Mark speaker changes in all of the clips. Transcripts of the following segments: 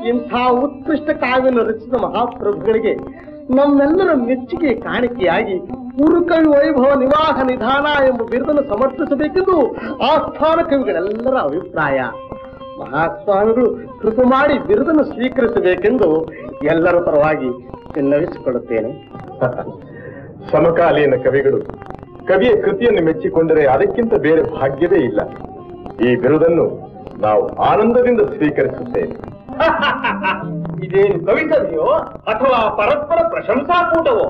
Speaker 1: ಇಂಥ ಉತ್ಕೃಷ್ಟ ಕಾವ್ಯನ ರಚಿಸಿದ ಮಹಾಪ್ರಭುಗಳಿಗೆ ನಮ್ಮೆಲ್ಲರ ಮೆಚ್ಚುಗೆ ಕಾಣಿಕೆಯಾಗಿ ಉರುಕವಿ ವೈಭವ ನಿವಾಹ ನಿಧಾನ ಎಂಬ ಬಿರುದನ್ನು ಸಮರ್ಪಿಸಬೇಕೆಂದು ಆಸ್ಥಾನ ಕವಿಗಳೆಲ್ಲರ ಅಭಿಪ್ರಾಯ ಮಹಾಸ್ವಾಮಿಗಳು ಕೃಪೆ ಮಾಡಿ ಬಿರುದನ್ನು ಸ್ವೀಕರಿಸಬೇಕೆಂದು ಎಲ್ಲರ ಪರವಾಗಿ ವಿನ್ನವಿಸಿಕೊಳ್ಳುತ್ತೇನೆ
Speaker 2: ಸಮಕಾಲೀನ ಕವಿಗಳು ಕವಿಯ ಕೃತಿಯನ್ನು ಮೆಚ್ಚಿಕೊಂಡರೆ ಅದಕ್ಕಿಂತ ಬೇರೆ ಭಾಗ್ಯವೇ ಇಲ್ಲ ಈ ಬಿರುದನ್ನು ನಾವು ಆನಂದದಿಂದ ಸ್ವೀಕರಿಸುತ್ತೇವೆ
Speaker 3: ಇದೇನು ಕವಿಸದೆಯೋ ಅಥವಾ ಪರಸ್ಪರ ಪ್ರಶಂಸಾಕೂಟವೋ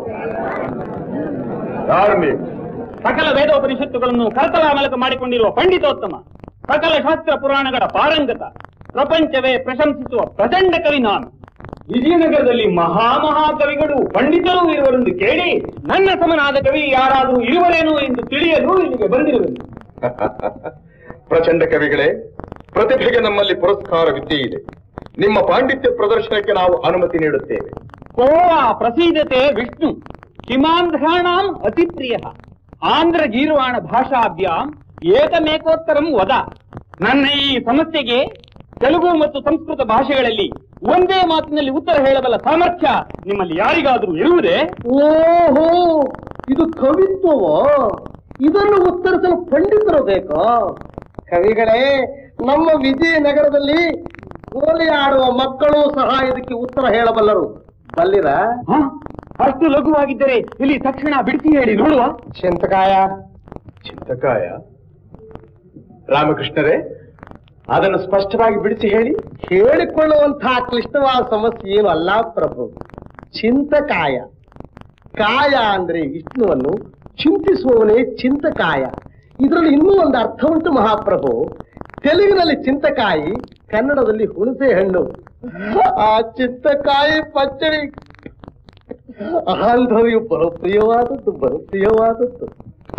Speaker 2: ಯಾರು ನೀವು
Speaker 3: ಸಕಲ ವೇದೋಪನಿಷತ್ತುಗಳನ್ನು ಕರತಲ ಮೂಲಕ ಮಾಡಿಕೊಂಡಿರುವ ಪಂಡಿತೋತ್ತಮ ಸಕಲ ಶಾಸ್ತ್ರ ಪುರಾಣಗಳ ಪಾರಂಗತ ಪ್ರಪಂಚವೇ ಪ್ರಶಂಸಿಸುವ ಪ್ರಚಂಡ ಕವಿ ನಾನು ವಿಜಯನಗರದಲ್ಲಿ ಮಹಾ ಮಹಾ ಕವಿಗಳು ಪಂಡಿತರು ಇರುವರೆಂದು ಕೇಳಿ ನನ್ನ ಸಮನಾದ ಕವಿ ಯಾರಾದರೂ ಇರುವರೇನೋ ಎಂದು ತಿಳಿಯಲು ಇಲ್ಲಿಗೆ ಬಂದಿರುವೆನು
Speaker 2: ಪ್ರಚಂಡ ಕವಿಗಳೇ ಪ್ರತಿಭೆಗೆ ನಮ್ಮಲ್ಲಿ ಪುರಸ್ಕಾರ ವಿದ್ಯೆ ಇದೆ ನಿಮ್ಮ ಪಾಂಡಿತ್ಯ ಪ್ರದರ್ಶನಕ್ಕೆ ನಾವು ಅನುಮತಿ ನೀಡುತ್ತೇವೆ
Speaker 3: ಕೋ ಆ ಪ್ರಸೀದತೆ ವಿಷ್ಣು ಹಿಮಾಂಧ್ರಾಣಾಂ ಅತಿಪ್ರಿಯ ಆಂಧ್ರ ಗೀರ್ವಾಣ ಭಾಷಾಭ್ಯಾಂ ಏಕಮೇಕೋತ್ತರಂ ವದ ನನ್ನ ಈ ಸಮಸ್ಯೆಗೆ ತೆಲುಗು ಮತ್ತು ಸಂಸ್ಕೃತ ಭಾಷೆಗಳಲ್ಲಿ ಒಂದೇ ಮಾತಿನಲ್ಲಿ ಉತ್ತರ ಹೇಳಬಲ್ಲ ಸಾಮರ್ಥ್ಯ ನಿಮ್ಮಲ್ಲಿ ಯಾರಿಗಾದರೂ ಇರುವುದೇ
Speaker 1: ಓಹೋ ಇದು ಕವಿತ್ವವೋ ಇದನ್ನು ಉತ್ತರಿಸಲು ಪಂಡಿತರು ಬೇಕೋ ಕವಿಗಳೇ ನಮ್ಮ ವಿಜಯನಗರದಲ್ಲಿ ಗೋಲಿ ಆಡುವ ಮಕ್ಕಳು ಸಹ ಇದಕ್ಕೆ ಉತ್ತರ ಹೇಳಬಲ್ಲರು ಬಲ್ಲಿರ
Speaker 3: ಹ? ಅಷ್ಟು ಲಘುವಾಗಿದ್ದರೆ ಇಲ್ಲಿ ತಕ್ಷಣ ಬಿಡಿಸಿ ಹೇಳಿ ನೋಡುವ
Speaker 1: ಚಿಂತಕಾಯ
Speaker 2: ಚಿಂತಕಾಯ ರಾಮಕೃಷ್ಣರೇ ಅದನ್ನು ಸ್ಪಷ್ಟವಾಗಿ ಬಿಡಿಸಿ ಹೇಳಿ
Speaker 1: ಹೇಳಿಕೊಳ್ಳುವಂತಹ ಕ್ಲಿಷ್ಟವಾದ ಸಮಸ್ಯೆ ಏನು ಅಲ್ಲ ಪ್ರಭು ಚಿಂತಕಾಯ ಕಾಯ ಅಂದ್ರೆ ವಿಷ್ಣುವನ್ನು ಚಿಂತಿಸುವವನೇ ಚಿಂತಕಾಯ ಇದರಲ್ಲಿ ಇನ್ನೂ ಒಂದು ಅರ್ಥ ಉಂಟು ಮಹಾಪ್ರಭು ತೆಲುಗಿನಲ್ಲಿ ಚಿಂತಕಾಯಿ ಕನ್ನಡದಲ್ಲಿ ಹುಣಸೆ ಹಣ್ಣು ಆ ಚಿಂತಕಾಯಿ ಪಚ್ಚಡಿ ಆಂಧ್ರವಿಯು ಬಲಪ್ರಿಯವಾದದ್ದು ಬಲಪ್ರಿಯವಾದದ್ದು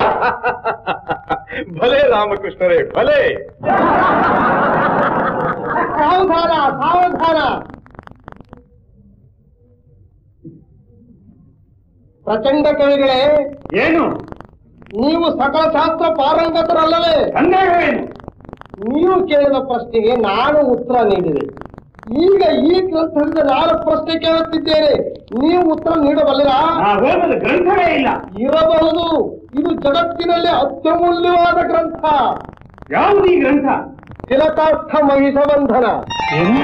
Speaker 2: ಭಲೆ ರಾಮಕೃಷ್ಣರೇ ಭಲೆ
Speaker 1: ಸಾವಧಾನ ಸಾವಧಾನ ಪ್ರಚಂಡ ಕವಿಗಳೇ
Speaker 3: ಏನು
Speaker 1: ನೀವು ಸಕಲ ಶಾಸ್ತ್ರ ಪಾರಂಗತರಲ್ಲವೇ
Speaker 3: ಸಂದೇಹವೇನು
Speaker 1: ನೀವು ಕೇಳಿದ ಪ್ರಶ್ನೆಗೆ ನಾನು ಉತ್ತರ ನೀಡಿದೆ ಈಗ ಈ ಗ್ರಂಥದಿಂದ ನಾನು ಪ್ರಶ್ನೆ ಕೇಳುತ್ತಿದ್ದೇನೆ ನೀವು ಉತ್ತರ ನೀಡಬಲ್ಲಿರಾ
Speaker 3: ಆ ಓದದ ಗ್ರಂಥವೇ ಇಲ್ಲ
Speaker 1: ಇರಬಹುದು ಇದು ಜಗತ್ತಿನಲ್ಲಿ ಅತ್ಯಮೂಲ್ಯವಾದ ಗ್ರಂಥ
Speaker 3: ಯಾವುದು ಈ ಗ್ರಂಥ
Speaker 1: ತಿಲಕಾರ್ಥ ಮಹಿಷ ಬಂಧನ
Speaker 3: ಏನು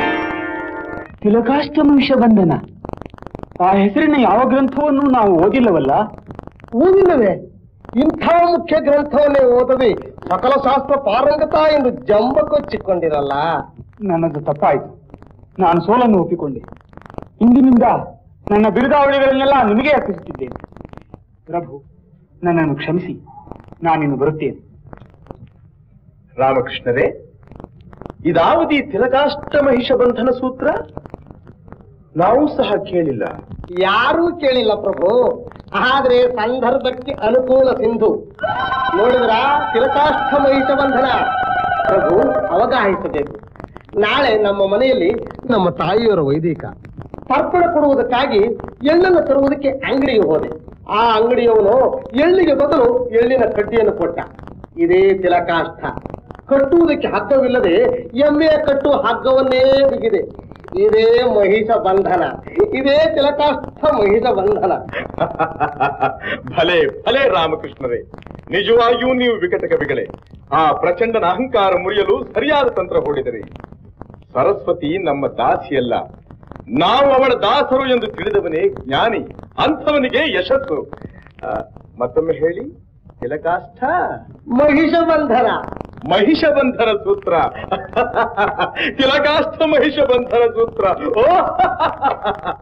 Speaker 3: ತಿಲಕಾಷ್ಟಮ ಬಂಧನ ಆ ಹೆಸರಿನ ಯಾವ ಗ್ರಂಥವನ್ನು ನಾವು ಓದಿಲ್ಲವಲ್ಲ
Speaker 1: ಓದಿಲ್ಲವೇ ಇಂಥ ಮುಖ್ಯ ಗ್ರಂಥವನ್ನೇ ಓದದೆ ಸಕಲ ಶಾಸ್ತ್ರ ಪಾರಂಗತ ಎಂದು ಜಂಬ ಕೊಚ್ಚಿಕೊಂಡಿರಲ್ಲ
Speaker 3: ನನ್ನದು ತಪ್ಪಾಯಿತು ನಾನು ಸೋಲನ್ನು ಒಪ್ಪಿಕೊಂಡೆ ಇಂದಿನಿಂದ ನನ್ನ ಬಿರುದಾವಳಿಗಳನ್ನೆಲ್ಲ ನಿಮಗೆ ಅರ್ಪಿಸುತ್ತಿದ್ದೇನೆ ಪ್ರಭು ನನ್ನನ್ನು ಕ್ಷಮಿಸಿ ನಾನಿನ್ನು ಬರುತ್ತೇನೆ
Speaker 2: ರಾಮಕೃಷ್ಣರೇ ಇದಾವಧಿ ತಿಲಕಾಷ್ಟ ಮಹಿಷ ಬಂಧನ ಸೂತ್ರ ನಾವು ಸಹ ಕೇಳಿಲ್ಲ
Speaker 1: ಯಾರೂ ಕೇಳಿಲ್ಲ ಪ್ರಭು ಆದ್ರೆ ಸಂದರ್ಭಕ್ಕೆ ಅನುಕೂಲ ಸಿಂಧು ನೋಡಿದ್ರ ತಿಲಕಾಷ್ಠ ಮಹಿಷ ಬಂಧನ ಪ್ರಭು ಅವಗಾಹಿಸಬೇಕು ನಾಳೆ ನಮ್ಮ ಮನೆಯಲ್ಲಿ ನಮ್ಮ ತಾಯಿಯವರ ವೈದಿಕ ತರ್ಪಣ ಕೊಡುವುದಕ್ಕಾಗಿ ಎಳ್ಳನ್ನು ತರುವುದಕ್ಕೆ ಅಂಗಡಿಗೆ ಹೋದೆ ಆ ಅಂಗಡಿಯವನು ಎಳ್ಳಿಗೆ ಬದಲು ಎಳ್ಳಿನ ಕಡ್ಡಿಯನ್ನು ಕೊಟ್ಟ ಇದೇ ತಿಲಕಾಷ್ಠ ಕಟ್ಟುವುದಕ್ಕೆ ಹಗ್ಗವಿಲ್ಲದೆ ಎಮ್ಮೆಯ ಕಟ್ಟುವ ಹಗ್ಗವನ್ನೇ ಬಿಗಿದೆ ಇದೇ ಮಹಿಷ ಬಂಧನ ಇದೇ ತಿಲಕಾಷ್ಠ ಮಹಿಷ ಬಂಧನ
Speaker 2: ಭಲೆ ಭಲೆ ರಾಮಕೃಷ್ಣರೇ ನಿಜವಾಗಿಯೂ ನೀವು ವಿಕಟ ಕವಿಗಳೇ ಆ ಪ್ರಚಂಡನ ಅಹಂಕಾರ ಮುರಿಯಲು ಸರಿಯಾದ ತಂತ್ರ ಹೂಡಿದರೆ ಸರಸ್ವತಿ ನಮ್ಮ ದಾಸಿಯಲ್ಲ ನಾವು ಅವಳ ದಾಸರು ಎಂದು ತಿಳಿದವನೇ ಜ್ಞಾನಿ ಅಂಥವನಿಗೆ ಯಶಸ್ಸು ಆ, ಮತ್ತೊಮ್ಮೆ ಹೇಳಿ ತಿಲಕಾಷ್ಠ
Speaker 1: ಮಹಿಷ ಬಂಧನ
Speaker 2: ಮಹಿಷ ಬಂಧನ ಸೂತ್ರ ತಿಲಕಾಷ್ಠ ಮಹಿಷ ಬಂಧನ ಸೂತ್ರ ಓ